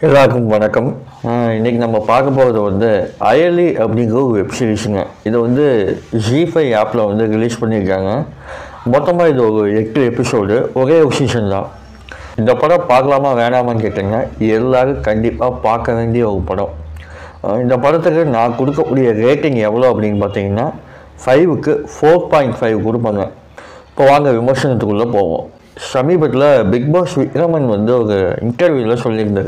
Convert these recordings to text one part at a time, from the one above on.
எல்லாருக்கும் வணக்கம் ஆஹ் இன்னைக்கு நம்ம பார்க்க போகிறது வந்து அயலி அப்படிங்கிற ஒரு வெப் சீரிஸுங்க இதை வந்து ஜி ஃபைவ் ஆப்பில் வந்து ரிலீஸ் பண்ணியிருக்காங்க மொத்தமாக இது ஒரு எட்டு எபிசோடு ஒரே ஒரு சீசன் தான் இந்த படம் பார்க்கலாமா வேணாமான்னு கேட்டீங்கன்னா எல்லாரும் கண்டிப்பாக பார்க்க வேண்டிய ஒரு படம் ஆஹ் இந்த படத்துக்கு நான் கொடுக்கக்கூடிய ரேட்டிங் எவ்வளோ அப்படின்னு பார்த்தீங்கன்னா ஃபைவுக்கு ஃபோர் பாயிண்ட் ஃபைவ் கொடுப்பாங்க இப்போ வாங்க விமர்சனத்துக்குள்ளே போவோம் சமீபத்தில் பிக் பாஸ் விக்ரமன் வந்து ஒரு இன்டர்வியூவில் சொல்லியிருந்தாரு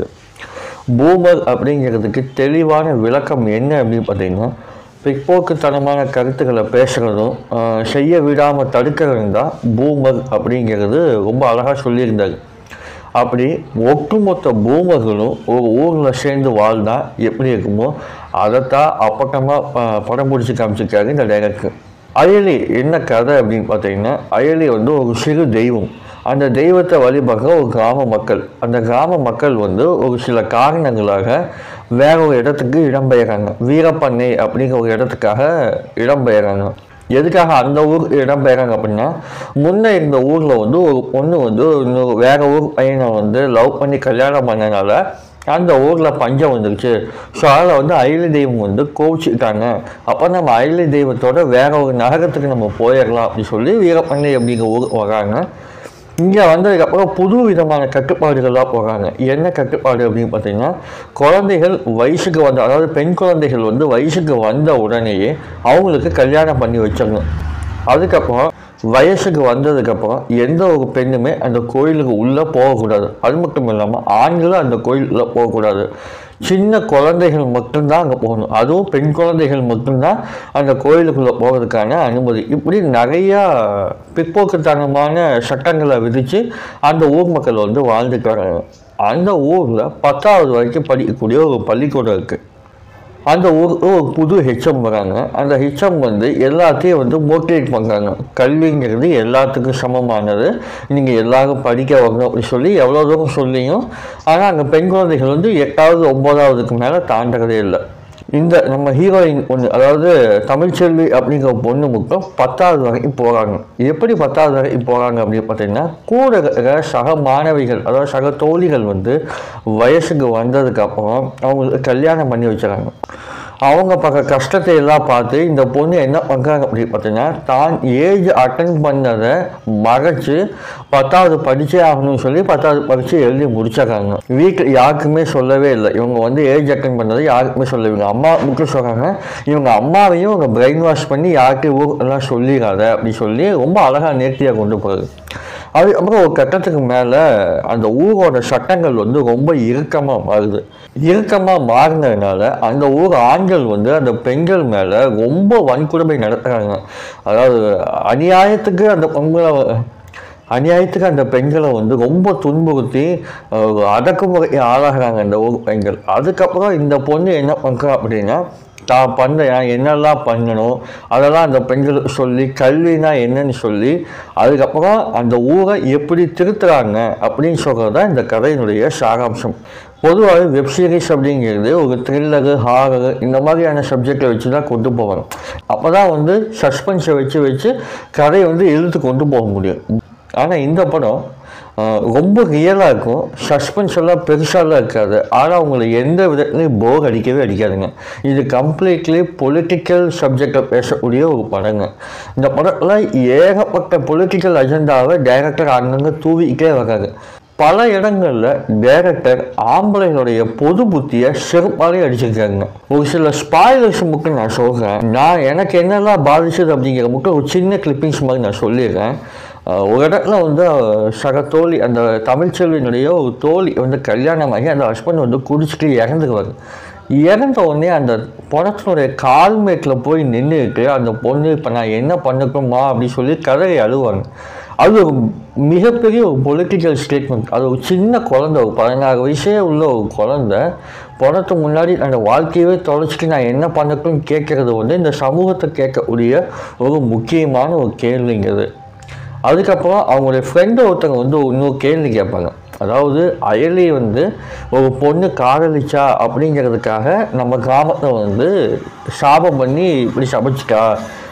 பூமர் அப்படிங்கிறதுக்கு தெளிவான விளக்கம் என்ன அப்படின்னு பார்த்தீங்கன்னா பிற்போக்குத்தனமான கருத்துக்களை பேசுகிறதும் ஆஹ், செய்ய விடாமல் தடுக்கிறதும் தான் பூமர் அப்படிங்கிறது ரொம்ப அழகாக சொல்லியிருந்தாரு அப்படி ஒட்டுமொத்த பூமர்களும் ஒரு ஊரில் சேர்ந்து வாழ்ந்தா எப்படி இருக்குமோ அதைத்தான் அப்பட்டமாக படம் பிடிச்சி காமிச்சிருக்காரு இந்த டைரக்டர் அயலி என்ன கதை அப்படின்னு பார்த்தீங்கன்னா அயலி வந்து ஒரு சிறு தெய்வம் அந்த தெய்வத்தை வழிபடுற ஒரு கிராம மக்கள் அந்த கிராம மக்கள் வந்து ஒரு சில காரணங்களாக வேற ஒரு இடத்துக்கு இடம்பெயர்றாங்க வீரப்பண்ணை அப்படிங்கிற ஒரு இடத்துக்காக இடம்பெயர்றாங்க எதுக்காக அந்த ஊர் இடம்பெயர்றாங்க அப்படின்னா முன்னே இருந்த ஊரில் வந்து ஒரு பொண்ணு வந்து இன்னொரு வேற ஊர் பையனை வந்து லவ் பண்ணி கல்யாணம் பண்ணனால அந்த ஊரில் பஞ்சம் வந்துருச்சு ஸோ அதில் வந்து அயலி தெய்வம் வந்து கோவிச்சுட்டாங்க அப்போ நம்ம அயலி தெய்வத்தோட வேற ஒரு நகரத்துக்கு நம்ம போயிடலாம் அப்படின்னு சொல்லி வீரப்பண்ணை அப்படிங்கிற ஊர் வராங்க இங்கே வந்ததுக்கப்புறம் புது விதமான கட்டுப்பாடுகள்லாம் போகிறாங்க என்ன கட்டுப்பாடு அப்படின்னு பார்த்தீங்கன்னா குழந்தைகள் வயசுக்கு வந்த அதாவது பெண் குழந்தைகள் வந்து வயசுக்கு வந்த உடனேயே அவங்களுக்கு கல்யாணம் பண்ணி வச்சிடணும் அதுக்கப்புறம் வயசுக்கு வந்ததுக்கப்புறம் எந்த ஒரு பெண்ணுமே அந்த கோயிலுக்கு உள்ளே போகக்கூடாது அது மட்டும் இல்லாமல் ஆண்களும் அந்த கோயிலுக்குள்ளே போகக்கூடாது சின்ன குழந்தைகள் மட்டும்தான் அங்கே போகணும் அதுவும் பெண் குழந்தைகள் மட்டும்தான் அந்த கோயிலுக்குள்ளே போகிறதுக்கான அனுமதி இப்படி நிறையா பிற்போக்குத்தனமான சட்டங்களை விதித்து அந்த ஊர் மக்கள் வந்து வாழ்ந்துட்டு வராங்க அந்த ஊரில் பத்தாவது வரைக்கும் படிக்கக்கூடிய ஒரு பள்ளிக்கூடம் இருக்குது அந்த ஊருக்கு ஒரு புது ஹெச்எம் வராங்க அந்த ஹெச்எம் வந்து எல்லாத்தையும் வந்து மோட்டிவேட் பண்ணுறாங்க கல்விங்கிறது எல்லாத்துக்கும் சமமானது நீங்கள் எல்லாரும் படிக்க வரணும் அப்படி சொல்லி எவ்வளோ தூரம் சொல்லியும் ஆனால் அங்கே பெண் குழந்தைகள் வந்து எட்டாவது ஒம்போதாவதுக்கு மேலே தாண்டறதே இல்லை இந்த நம்ம ஹீரோயின் ஒன்று அதாவது தமிழ்ச்செல்வி அப்படிங்கிற பொண்ணு மட்டும் பத்தாவது வரைக்கும் போகிறாங்க எப்படி பத்தாவது வரைக்கும் போகிறாங்க அப்படின்னு பார்த்தீங்கன்னா கூட இருக்கிற சக மாணவிகள் அதாவது சக தோழிகள் வந்து வயசுக்கு வந்ததுக்கப்புறம் அவங்களுக்கு கல்யாணம் பண்ணி வச்சுறாங்க அவங்க பக்க கஷ்டத்தை எல்லாம் பார்த்து இந்த பொண்ணு என்ன பண்ணுறாங்க அப்படின்னு பார்த்தீங்கன்னா தான் ஏஜ் அட்டன் பண்ணதை மறைச்சு பத்தாவது படிச்சே ஆகணும்னு சொல்லி பத்தாவது படித்து எழுதி முடிச்சிடுறாங்க வீட்டில் யாருக்குமே சொல்லவே இல்லை இவங்க வந்து ஏஜ் அட்டன் பண்ணதை யாருக்குமே சொல்லவே இல்லை அம்மா மட்டும் சொல்கிறாங்க இவங்க அம்மாவையும் இவங்க பிரெயின் வாஷ் பண்ணி யார்கிட்டையும் ஊர் எல்லாம் சொல்லிடாத அப்படி சொல்லி ரொம்ப அழகாக நேர்த்தியாக கொண்டு போகுது அதுக்கப்புறம் ஒரு கட்டத்துக்கு மேலே அந்த ஊரோட சட்டங்கள் வந்து ரொம்ப இறுக்கமாக மாறுது இறுக்கமாக மாறினதுனால அந்த ஊர் ஆண்கள் வந்து அந்த பெண்கள் மேலே ரொம்ப வன்கொடுமை நடத்துகிறாங்க அதாவது அநியாயத்துக்கு அந்த பெண்களை அநியாயத்துக்கு அந்த பெண்களை வந்து ரொம்ப துன்புறுத்தி அஹ், அடக்குமுறை ஆளாகிறாங்க அந்த ஊர் பெண்கள் அதுக்கப்புறம் இந்த பொண்ணு என்ன பண்ணுறா அப்படின்னா தான் பண்ண என்னெல்லாம் பண்ணணும் அதெல்லாம் அந்த பெண்களுக்கு சொல்லி கல்வினா என்னன்னு சொல்லி அதுக்கப்புறம் அந்த ஊரை எப்படி திருத்துறாங்க அப்படின்னு சொல்கிறது தான் இந்த கதையினுடைய சாராம்சம் பொதுவாக வெப் சீரிஸ் அப்படிங்கிறது ஒரு த்ரில்லரு ஹாரரு இந்த மாதிரியான சப்ஜெக்டை வச்சு தான் கொண்டு போவாங்க அப்போ தான் வந்து சஸ்பென்ஸை வச்சு வச்சு கதையை வந்து இழுத்து கொண்டு போக முடியும் ஆனால் இந்த படம் ஆஹ், ரொம்ப ரியலாக இருக்கும் சஸ்பென்ஸ் எல்லாம் பெருசாலாம் இருக்காது ஆனால் உங்களுக்கு எந்த விதத்துலையும் போர் அடிக்கவே அடிக்காதுங்க இது கம்ப்ளீட்லி பொலிட்டிக்கல் சப்ஜெக்டை பேசக்கூடிய ஒரு படங்க இந்த படத்தில் ஏகப்பட்ட பொலிட்டிக்கல் அஜெண்டாவை டைரக்டர் அங்கங்கே தூவிக்கிட்டே வராது பல இடங்களில் டைரக்டர் ஆம்பளைகளுடைய பொது புத்தியை செருப்பாலே அடிச்சிருக்காங்க ஒரு சில ஸ்பாய்லர்ஸ் மட்டும் நான் சொல்கிறேன் நான் எனக்கு என்னெல்லாம் பாதிச்சது அப்படிங்கிற மட்டும் ஒரு சின்ன கிளிப்பிங்ஸ் மாதிரி நான் சொல்லிடுறேன் அஹ் ஒரு இடத்துல வந்து அஹ், சக தோழி அந்த தமிழ்ச்செல்வியினுடைய ஒரு தோழி வந்து கல்யாணம் ஆகி அந்த ஹஸ்பண்ட் வந்து குடிச்சிட்டு இறந்துக்குவார் இறந்த உடனே அந்த பணத்தினுடைய கால்மேட்டில் போய் நின்றுட்டு அந்த பொண்ணு இப்போ நான் என்ன பண்ணட்டுமா அப்படின்னு சொல்லி கதறி அழுவாங்க அது ஒரு மிகப்பெரிய ஒரு பொலிட்டிக்கல் ஸ்டேட்மெண்ட் அது ஒரு சின்ன குழந்தை ஒரு பதினாறு வயசே உள்ள ஒரு குழந்தை பணத்துக்கு முன்னாடி அந்த வாழ்க்கையவே தொலைச்சிட்டு நான் என்ன பண்ணட்டும்னு கேட்குறது வந்து இந்த சமூகத்தை கேட்கக்கூடிய ஒரு முக்கியமான ஒரு கேள்விங்கிறது அதுக்கப்புறம் அவங்களுடைய ஃப்ரெண்டு ஒருத்தவங்க வந்து இன்னொரு கேள்வி கேட்பாங்க அதாவது அயலி வந்து ஒரு பொண்ணு காதலிச்சா அப்படிங்கிறதுக்காக நம்ம கிராமத்தை வந்து சாபம் பண்ணி இப்படி சமைச்சிட்டா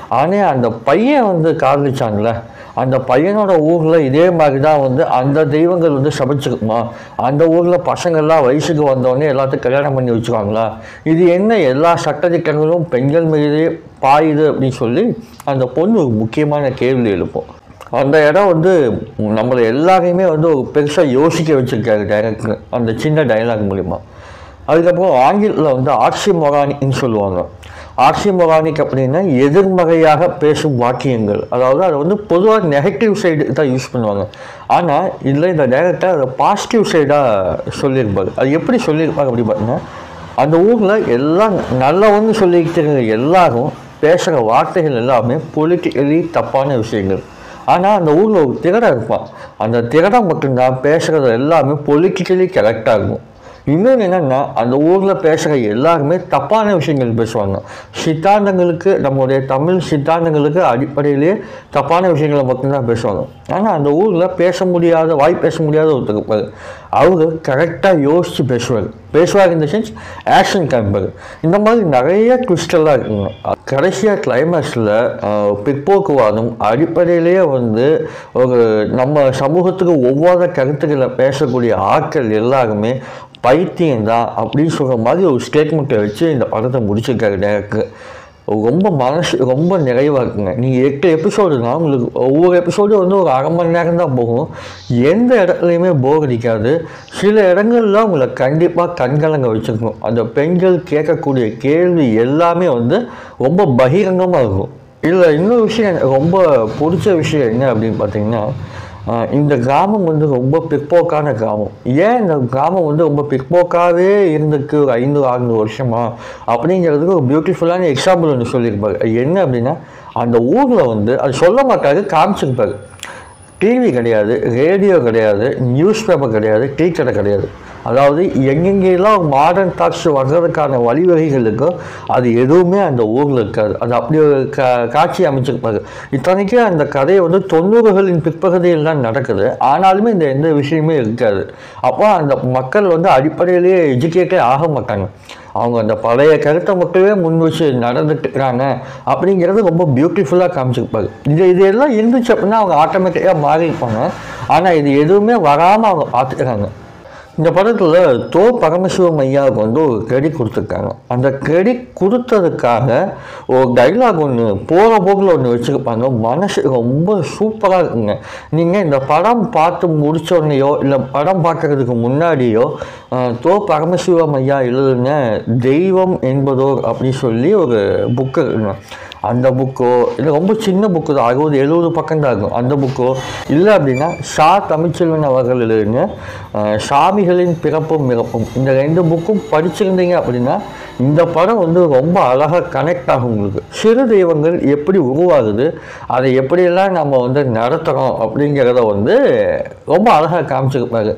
ஆனால் அந்த பையன் வந்து காதலிச்சான்ல அந்த பையனோட ஊரில் இதே மாதிரி தான் வந்து அந்த தெய்வங்கள் வந்து சபிச்சிருக்குமா அந்த ஊரில் பசங்கள்லாம் வயசுக்கு வந்தோடனே எல்லாத்துக்கும் கல்யாணம் பண்ணி வச்சுருவாங்களா இது என்ன எல்லா சட்டத்திட்டங்களும் பெண்கள் மீது பாயுது அப்படின்னு சொல்லி அந்த பொண்ணு ஒரு முக்கியமான கேள்வி எழுப்போம் அந்த இடம் வந்து நம்மளை எல்லாரையுமே வந்து ஒரு பெருசாக யோசிக்க வச்சிருக்காரு டைரக்டர் அந்த சின்ன டைலாக் மூலிமா அதுக்கப்புறம் ஆங்கிலத்தில் வந்து ஆட்சி மொரானின்னு சொல்லுவாங்க ஆட்சி மொரானிக் அப்படின்னா எதிர்மறையாக பேசும் வாக்கியங்கள் அதாவது அதை வந்து பொதுவாக நெகட்டிவ் சைடு தான் யூஸ் பண்ணுவாங்க ஆனால் இதில் இந்த டைரக்டர் அதை பாசிட்டிவ் சைடாக சொல்லியிருப்பாரு அது எப்படி சொல்லியிருப்பாங்க அப்படி பார்த்தீங்கன்னா அந்த ஊரில் எல்லாம் நல்லவன்னு சொல்லிக்கிட்டு இருக்க எல்லாரும் பேசுகிற வார்த்தைகள் எல்லாமே பொலிட்டிக்கலி தப்பான விஷயங்கள் ஆனால் அந்த ஊரில் ஒரு திகடம் இருப்பான் அந்த திகடம் மட்டும்தான் பேசுகிறது எல்லாமே பொலிட்டிக்கலி கரெக்டாக இருக்கும் இன்னொன்று என்னென்னா அந்த ஊரில் பேசுகிற எல்லாருமே தப்பான விஷயங்கள் பேசுவாங்க சித்தாந்தங்களுக்கு நம்முடைய தமிழ் சித்தாந்தங்களுக்கு அடிப்படையிலேயே தப்பான விஷயங்களை மட்டும்தான் பேசுவாங்க ஆனால் அந்த ஊரில் பேச முடியாத வாய் பேச முடியாத ஒருத்தர் இருப்பார் அவர் கரெக்டாக யோசித்து பேசுவார் பேசுவார் இந்த சென்ஸ் ஆக்ஷன் காமிப்பார் இந்த மாதிரி நிறைய ட்விஸ்டெல்லாம் இருக்குங்க கடைசியாக கிளைமேக்ஸில் பிற்போக்குவாதம் அடிப்படையிலேயே வந்து ஒரு நம்ம சமூகத்துக்கு ஒவ்வாத கருத்துக்களை பேசக்கூடிய ஆட்கள் எல்லாருமே பைத்தியம் தான் அப்படின்னு சொல்கிற மாதிரி ஒரு ஸ்டேட்மெண்ட்டை வச்சு இந்த படத்தை முடிச்சிருக்காரு டேரக்டர் ரொம்ப மனசு ரொம்ப நிறைவாக இருக்குங்க நீங்கள் எட்டு எபிசோடுனா உங்களுக்கு ஒவ்வொரு எபிசோடும் வந்து ஒரு அரை மணி நேரம் தான் போகும் எந்த இடத்துலையுமே போர் அடிக்காது சில இடங்கள்ல உங்களை கண்டிப்பாக கண்கலங்க வச்சுருக்கும் அந்த பெண்கள் கேட்கக்கூடிய கேள்வி எல்லாமே வந்து ரொம்ப பகிரங்கமாக இருக்கும் இதில் இன்னொரு விஷயம் எனக்கு ரொம்ப பிடிச்ச விஷயம் என்ன அப்படின்னு பார்த்தீங்கன்னா ஆஹ் இந்த கிராமம் வந்து ரொம்ப பிற்போக்கான கிராமம் ஏன் இந்த கிராமம் வந்து ரொம்ப பிற்போக்காகவே இருந்திருக்கு ஒரு ஐந்து ஆறு வருஷமா அப்படிங்கிறதுக்கு ஒரு பியூட்டிஃபுல்லான எக்ஸாம்பிள் ஒன்று சொல்லியிருப்பாரு அது என்ன அப்படின்னா அந்த ஊரில் வந்து அது சொல்ல மாட்டாரு காமிச்சிருப்பாரு டிவி கிடையாது ரேடியோ கிடையாது நியூஸ் பேப்பர் கிடையாது டீ கடை கிடையாது அதாவது எங்கெங்கெல்லாம் மாடர்ன் டாக்ஸ் வர்றதுக்கான வழிவகைகள் இருக்கோ அது எதுவுமே அந்த ஊரில் இருக்காது அது அப்படி ஒரு கா காட்சி அமைச்சிருப்பாரு இத்தனைக்கும் அந்த கதையை வந்து தொண்ணூறுகளின் பிற்பகுதியில் தான் நடக்குது ஆனாலுமே இந்த எந்த விஷயமே இருக்காது அப்போ அந்த மக்கள் வந்து அடிப்படையிலேயே எஜுகேட்டே ஆக மாட்டாங்க அவங்க அந்த பழைய கருத்தை மட்டுமே முன் வச்சு நடந்துட்டு இருக்காங்க அப்படிங்கிறது ரொம்ப பியூட்டிஃபுல்லாக காமிச்சிருப்பாரு இது இது எல்லாம் இருந்துச்சு அப்படின்னா அவங்க ஆட்டோமேட்டிக்காக மாறியிருப்பாங்க ஆனால் இது எதுவுமே வராமல் அவங்க பார்த்துக்கிறாங்க இந்த படத்தில் தோ பரமசிவம் ஐயாவுக்கு வந்து ஒரு கிரெடிட் கொடுத்துருக்காங்க அந்த கிரெடிட் கொடுத்ததுக்காக ஒரு டைலாக் ஒன்று போகிற போக்கில் ஒன்று வச்சுருப்பாங்க மனசு ரொம்ப சூப்பராக இருக்குங்க நீங்கள் இந்த படம் பார்த்து முடிச்ச உடனேயோ இல்லை படம் பார்க்கறதுக்கு முன்னாடியோ அஹ், தோ பரமசிவம் ஐயா எழுதுன தெய்வம் என்பதோர் அப்படின்னு சொல்லி ஒரு புக்கு இருக்குங்க அந்த புக்கோ இல்லை ரொம்ப சின்ன புக்கு தான் அறுபது எழுபது பக்கம் தான் இருக்கும் அந்த புக்கோ இல்லை அப்படின்னா ஷா தமிழ்ச்செல்வன் அவர்கள் எழுதுன அஹ், சாமிகளின் பிறப்பும் மிறப்பும் இந்த ரெண்டு புக்கும் படிச்சிருந்தீங்க அப்படின்னா இந்த படம் வந்து ரொம்ப அழகாக கனெக்ட் ஆகும் உங்களுக்கு சிறு தெய்வங்கள் எப்படி உருவாகுது அதை எப்படியெல்லாம் நம்ம வந்து நடத்துகிறோம் அப்படிங்கிறத வந்து ரொம்ப அழகாக காமிச்சிருப்பாரு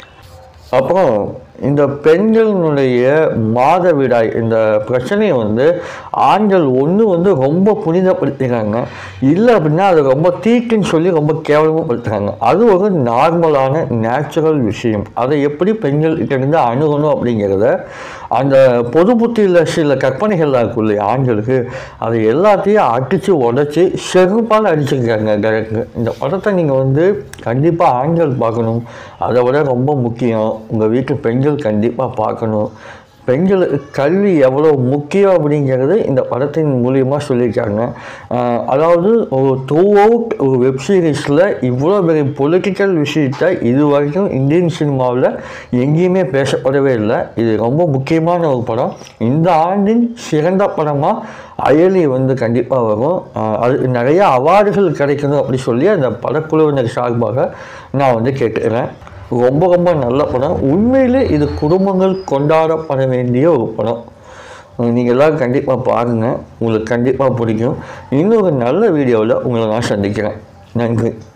அப்புறம் இந்த பெண்களினுடைய மாதவிடாய் இந்த பிரச்சனையை வந்து ஆண்கள் ஒன்று வந்து ரொம்ப புனிதப்படுத்திக்கிறாங்க இல்லை அப்படின்னா அது ரொம்ப தீட்டுன்னு சொல்லி ரொம்ப கேவலமாகப்படுத்துகிறாங்க அது ஒரு நார்மலான நேச்சுரல் விஷயம் அதை எப்படி பெண்கள் கிட்ட இருந்து அணுகணும் அப்படிங்கிறத அந்த பொது புத்தியில் சில கற்பனைகள்லாம் இருக்கும் இல்லையா ஆண்களுக்கு அதை எல்லாத்தையும் அடித்து உடச்சி செருப்பால் அடிச்சிருக்காங்க டேரக்டர் இந்த படத்தை நீங்கள் வந்து கண்டிப்பாக ஆண்கள் பார்க்கணும் அதை விட ரொம்ப முக்கியம் உங்கள் வீட்டு பெண்கள் கண்டிப்பாக பார்க்கணும் பெண்களுக்கு கல்வி எவ்வளோ முக்கியம் அப்படிங்கிறது இந்த படத்தின் மூலியமாக சொல்லியிருக்காங்க ஆஹ் அதாவது ஒரு த்ரூ அவுட் ஒரு வெப் சீரிஸில் இவ்வளோ பெரிய பொலிட்டிக்கல் விஷயத்தை இது வரைக்கும் இந்தியன் சினிமாவில் எங்கேயுமே பேசப்படவே இல்லை இது ரொம்ப முக்கியமான ஒரு படம் இந்த ஆண்டின் சிறந்த படமாக அயலி வந்து கண்டிப்பாக வரும் ஆஹ் அது நிறைய அவார்டுகள் கிடைக்கணும் அப்படி சொல்லி அந்த படக்குழுவினர் சார்பாக நான் வந்து கேட்டுக்கிறேன் ரொம்ப ரொம்ப நல்ல படம் உண்மையிலே இது குடும்பங்கள் கொண்டாடப்பட வேண்டிய ஒரு படம் நீங்கள் எல்லோரும் கண்டிப்பாக பாருங்கள் உங்களுக்கு கண்டிப்பாக பிடிக்கும் இன்னொரு நல்ல வீடியோவில் உங்களை நான் சந்திக்கிறேன் நன்றி